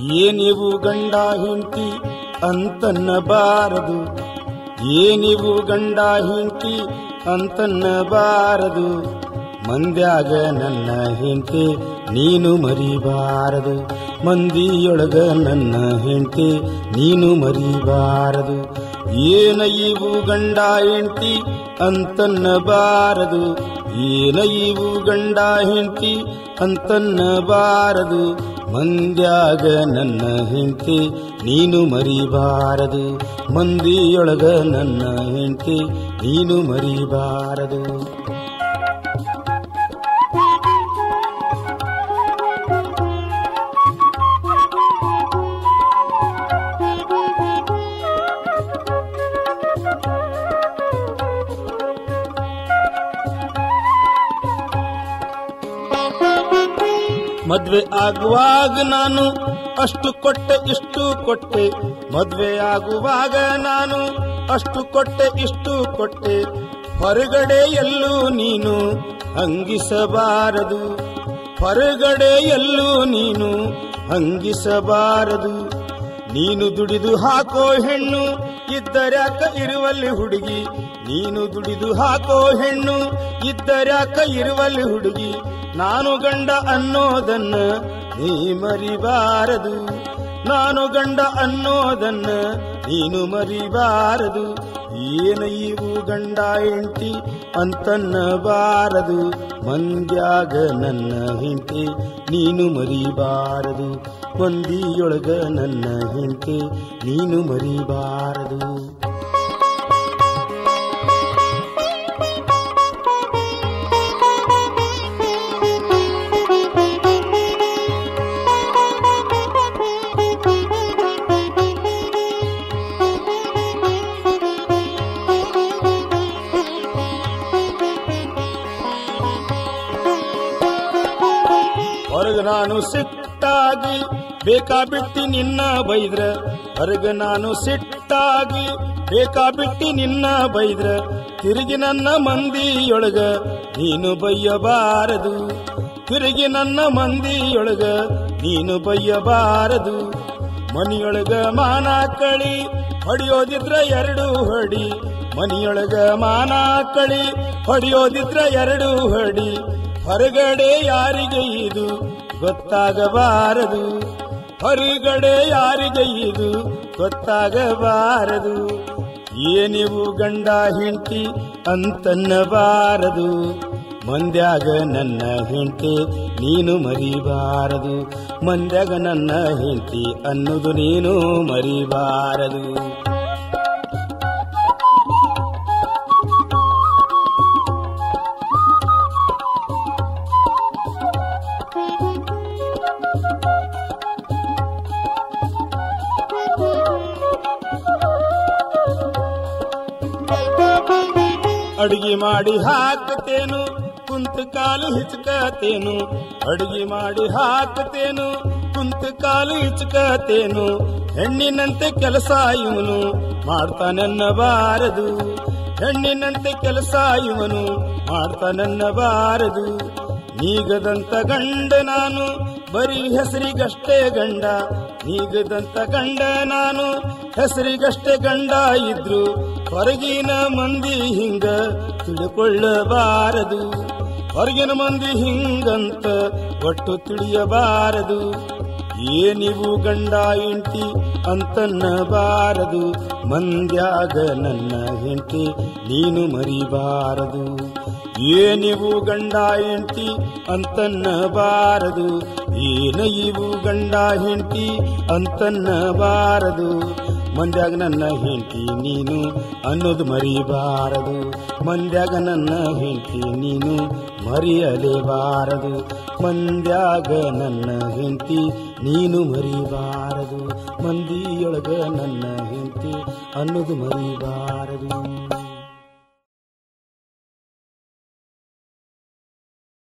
ಏನಿವು ಗಂಡ ಹೆಂಡತಿ ಅಂತನ್ನಬಾರದು ಏನಿವು ಗಂಡ ಹೆಂಡತಿ ಅಂತನ್ನಬಾರದು ಮಂದ್ಯಾಗ ನನ್ನ ಹೆಂಡತಿ ನೀನು ಮರಿಬಾರದು ಮಂದಿಯೊಳಗ ನನ್ನ ಹೆಂಡತಿ ನೀನು ಮರಿಬಾರದು ಏನ ಇವು ಗಂಡ ಹೆಂಡತಿ ಅಂತನ್ನಬಾರದು ಏನ ಇವು ಗಂಡ ಹೆಂಡತಿ ಅಂತನ್ನಬಾರದು ಮಂದ್ಯಾಗ ನನ್ನ ಹೆಂಡತಿ ನೀನು ಮರಿಬಾರದು ಮಂದಿಯೊಳಗ ನನ್ನ ಹೆಂಡತಿ ನೀನು ಮರಿಬಾರದು ಮದ್ವೆ ಆಗುವಾಗ ನಾನು ಅಷ್ಟು ಕೊಟ್ಟೆ ಇಷ್ಟು ಕೊಟ್ಟೆ ಮದ್ವೆ ಆಗುವಾಗ ನಾನು ಅಷ್ಟು ಕೊಟ್ಟೆ ಇಷ್ಟು ಕೊಟ್ಟೆ ಹೊರಗಡೆ ಎಲ್ಲೂ ನೀನು ಹಂಗಿಸಬಾರದು ಹೊರಗಡೆ ಎಲ್ಲೂ ನೀನು ಹಂಗಿಸಬಾರದು ನೀನು ದುಡಿದು ಹಾಕೋ ಹೆಣ್ಣು ಇದ್ದರ್ಯಾಕ ಇರುವಲ್ಲಿ ಹುಡುಗಿ ನೀನು ದುಡಿದು ಹಾಕೋ ಹೆಣ್ಣು ಇದ್ದರ್ಯಾಕ ಇರುವಲ್ಲಿ ಹುಡುಗಿ ನಾನು ಗಂಡ ಅನ್ನೋದನ್ನ ನೀ ಮರಿಬಾರದು ನಾನು ಗಂಡ ಅನ್ನೋದನ್ನ ನೀನು ಮರಿಬಾರದು ಏನು ಇವು ಗಂಡ ಹೆಂಡತಿ ಅಂತನ್ನಬಾರದು ಮಂದ್ಯಾಗ ನನ್ನ ಹೆಂಡತಿ ನೀನು ಮರಿಬಾರದು ಮಂದಿಯೊಳಗ ನನ್ನ ಹೆಂಡತಿ ನೀನು ಮರಿಬಾರದು ಹೊರಗ ನಾನು ಸಿಟ್ಟಾಗಿ ಬೇಕಾ ಬಿಟ್ಟಿ ನಿನ್ನ ಬೈದ್ರ ಹೊರಗ ನಾನು ಸಿಟ್ಟಾಗಿ ಬೇಕಾ ಬಿಟ್ಟಿ ನಿನ್ನ ಬೈದ್ರ ತಿರುಗಿ ನನ್ನ ಮಂದಿಯೊಳಗ ನೀನು ಬಯ್ಯಬಾರದು ತಿರುಗಿ ನನ್ನ ಮಂದಿಯೊಳಗ ನೀನು ಬಯ್ಯಬಾರದು ಮನಿಯೊಳಗ ಮಾನ ಕಳಿ ಹೊಡಿಯೋದಿದ್ರ ಎರಡು ಹೊಡಿ ಮನಿಯೊಳಗ ಮಾನ ಕಳಿ ಹೊಡಿಯೋದಿದ್ರ ಎರಡು ಹೊಡಿ ಹೊರಗಡೆ ಯಾರಿಗೆ ಇದು ಗೊತ್ತಾಗಬಾರದು ಹೊರಗಡೆ ಯಾರಿಗೆ ಇದು ಗೊತ್ತಾಗಬಾರದು ಏನಿವು ಗಂಡ ಹೆಂಡತಿ ಅಂತನ್ನಬಾರದು ಮಂದ್ಯಾಗ ನನ್ನ ಹೆಂಡತಿ ನೀನು ಮರಿಬಾರದು ಮಂದ್ಯಾಗ ನನ್ನ ಹೆಂಡತಿ ಅನ್ನೋದು ನೀನು ಮರಿಬಾರದು ಅಡಿಗೆ ಮಾಡಿ ಹಾಕತೇನು ಕುಂತ ಕಾಲು ಹಿಚ್ಕತೇನು ಅಡಿಗೆ ಮಾಡಿ ಹಾಕತೇನು ಕುಂತ ಕಾಲು ಹಿಚ್ಕತೇನು ಹೆಣ್ಣಿನಂತೆ ಕೆಲಸ ಇವನು ಮಾಡ್ತಾನನ್ನಬಾರದು ಹೆಣ್ಣಿನಂತೆ ಕೆಲಸ ಇವನು ಮಾಡ್ತಾನನ್ನಬಾರದು ನೀಗದಂತ ಗಂಡ ನಾನು ಬರೀ ಹೆಸರಿಗಷ್ಟೇ ಗಂಡ ನೀಗದಂತ ಗಂಡ ನಾನು ಹೆಸರಿಗಷ್ಟೇ ಗಂಡ ಇದ್ರು ಹೊರಗಿನ ಮಂದಿ ಹಿಂಗ ತಿಳ್ಕೊಳ್ಳಬಾರದು ಹೊರಗಿನ ಮಂದಿ ಹಿಂಗಂತ ಒಟ್ಟು ತಿಳಿಯಬಾರದು ಏನಿವು ಗಂಡ ಎಂಟಿ ಅಂತನ್ನಬಾರದು ಮಂದ್ಯಾಗ ನನ್ನ ಹೆಂಡತಿ ನೀನು ಮರಿಬಾರದು ಏನಿವು ಗಂಡ ಹೆಂಡತಿ ಅಂತನ್ನಬಾರದು ಏನ ಇವು ಗಂಡ ಹೆಂಡತಿ ಅಂತನ್ನಬಾರದು ಮಂದ್ಯಾಗ ನನ್ನ ಹೆಂಡತಿ ನೀನು ಅನ್ನೋದು ಮರಿಬಾರದು ಮಂದ್ಯಾಗ ನನ್ನ ಹೆಂಡತಿ ನೀನು ಮರೆಯಲೇಬಾರದು ಮಂದ್ಯಾಗ ನನ್ನ ಹೆಂಡತಿ ನೀನು ಮರಿಬಾರದು ಮಂದಿಯೊಳಗ ನನ್ನ ಹೆಂಡತಿ ಅನ್ನೋದು ಮರಿಬಾರದು